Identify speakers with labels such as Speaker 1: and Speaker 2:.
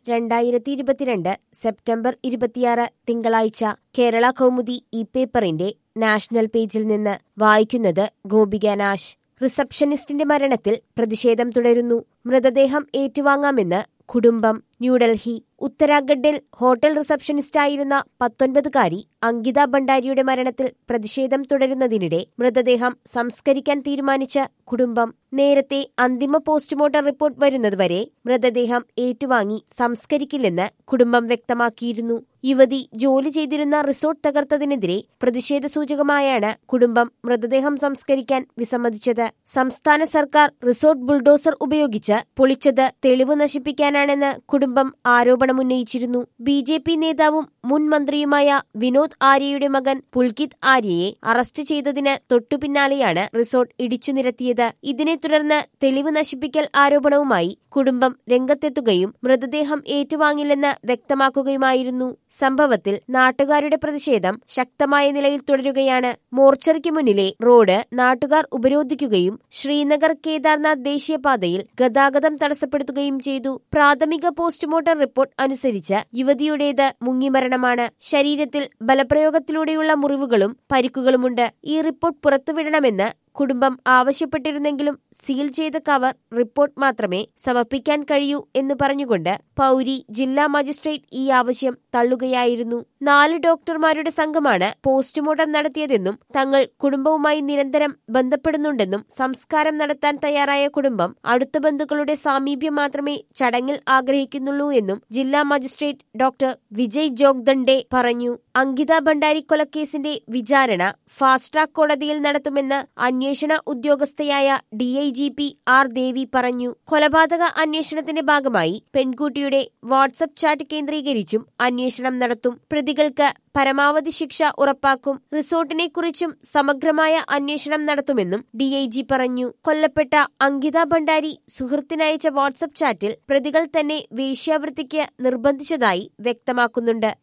Speaker 1: രണ്ടായിരത്തി ഇരുപത്തിരണ്ട് സെപ്റ്റംബർ ഇരുപത്തിയാറ് തിങ്കളാഴ്ച കേരള കൗമുദി ഈ പേപ്പറിന്റെ നാഷണൽ പേജിൽ നിന്ന് വായിക്കുന്നത് ഗോപിക നാശ് റിസപ്ഷനിസ്റ്റിന്റെ മരണത്തിൽ പ്രതിഷേധം തുടരുന്നു മൃതദേഹം ഏറ്റുവാങ്ങാമെന്ന് കുടുംബം ന്യൂഡൽഹി ഉത്തരാഖണ്ഡിൽ ഹോട്ടൽ റിസപ്ഷനിസ്റ്റായിരുന്ന പത്തൊൻപതുകാരി അങ്കിത ഭണ്ഡാരിയുടെ മരണത്തിൽ പ്രതിഷേധം തുടരുന്നതിനിടെ മൃതദേഹം സംസ്കരിക്കാൻ തീരുമാനിച്ച കുടുംബം നേരത്തെ അന്തിമ പോസ്റ്റ്മോർട്ടം റിപ്പോർട്ട് വരുന്നതുവരെ മൃതദേഹം ഏറ്റുവാങ്ങി സംസ്കരിക്കില്ലെന്ന് കുടുംബം വ്യക്തമാക്കിയിരുന്നു യുവതി ജോലി ചെയ്തിരുന്ന റിസോർട്ട് തകർത്തതിനെതിരെ പ്രതിഷേധ സൂചകമായാണ് കുടുംബം മൃതദേഹം സംസ്കരിക്കാൻ വിസമ്മതിച്ചത് സംസ്ഥാന സർക്കാർ റിസോർട്ട് ബുൾഡോസർ ഉപയോഗിച്ച് പൊളിച്ചത് തെളിവ് നശിപ്പിക്കാനാണെന്ന് കുടുംബം ആരോപണമുന്നയിച്ചിരുന്നു ബി ജെ പി നേതാവും മുൻ മന്ത്രിയുമായ വിനോദ് ആര്യയുടെ മകൻ പുൽകിത് ആര്യയെ അറസ്റ്റ് ചെയ്തതിന് തൊട്ടുപിന്നാലെയാണ് റിസോർട്ട് ഇടിച്ചു നിരത്തിയത് ഇതിനെ തുടർന്ന് തെളിവ് നശിപ്പിക്കൽ ആരോപണവുമായി കുടുംബം രംഗത്തെത്തുകയും മൃതദേഹം ഏറ്റുവാങ്ങില്ലെന്ന് വ്യക്തമാക്കുകയുമായിരുന്നു സംഭവത്തിൽ നാട്ടുകാരുടെ പ്രതിഷേധം ശക്തമായ നിലയിൽ തുടരുകയാണ് മോർച്ചറിക്ക് മുന്നിലെ റോഡ് നാട്ടുകാർ ഉപരോധിക്കുകയും ശ്രീനഗർ കേദാർനാഥ് ദേശീയപാതയിൽ ഗതാഗതം തടസ്സപ്പെടുത്തുകയും ചെയ്തു പ്രാഥമിക പോസ്റ്റ്മോർട്ടം റിപ്പോർട്ട് അനുസരിച്ച് യുവതിയുടേത് മുങ്ങിമരണമാണ് ശരീരത്തിൽ ബലപ്രയോഗത്തിലൂടെയുള്ള മുറിവുകളും പരിക്കുകളുമുണ്ട് ഈ റിപ്പോർട്ട് പുറത്തുവിടണമെന്ന് കുടുംബം ആവശ്യപ്പെട്ടിരുന്നെങ്കിലും സീൽ ചെയ്ത കവർ റിപ്പോർട്ട് മാത്രമേ സമർപ്പിക്കാൻ കഴിയൂ എന്ന് പറഞ്ഞുകൊണ്ട് പൌരി ജില്ലാ മജിസ്ട്രേറ്റ് ഈ ആവശ്യം തള്ളുകയായിരുന്നു നാല് ഡോക്ടർമാരുടെ സംഘമാണ് പോസ്റ്റ്മോർട്ടം നടത്തിയതെന്നും തങ്ങൾ കുടുംബവുമായി നിരന്തരം ബന്ധപ്പെടുന്നുണ്ടെന്നും സംസ്കാരം നടത്താൻ തയ്യാറായ കുടുംബം അടുത്ത ബന്ധുക്കളുടെ സാമീപ്യം മാത്രമേ ചടങ്ങിൽ ആഗ്രഹിക്കുന്നുള്ളൂ എന്നും ജില്ലാ മജിസ്ട്രേറ്റ് ഡോക്ടർ വിജയ് ജോഗ്ദണ്ഡെ പറഞ്ഞു അങ്കിത ഭണ്ഡാരി കൊലക്കേസിന്റെ വിചാരണ ഫാസ്റ്റ് ട്രാക്ക് കോടതിയിൽ നടത്തുമെന്ന് അന്വേഷണ ഉദ്യോഗസ്ഥയായ ഡിഐജിപി ആർ ദേവി പറഞ്ഞു കൊലപാതക അന്വേഷണത്തിന്റെ ഭാഗമായി പെൺകുട്ടിയുടെ വാട്സപ്പ് ചാറ്റ് കേന്ദ്രീകരിച്ചും അന്വേഷണം നടത്തും പ്രതികൾക്ക് പരമാവധി ശിക്ഷ ഉറപ്പാക്കും റിസോർട്ടിനെ കുറിച്ചും സമഗ്രമായ അന്വേഷണം നടത്തുമെന്നും ഡിഐജി പറഞ്ഞു കൊല്ലപ്പെട്ട അങ്കിത ഭണ്ഡാരി സുഹൃത്തിനയച്ച വാട്സപ്പ് ചാറ്റിൽ പ്രതികൾ തന്നെ വേശ്യാവൃത്തിക്ക് നിർബന്ധിച്ചതായി വ്യക്തമാക്കുന്നുണ്ട്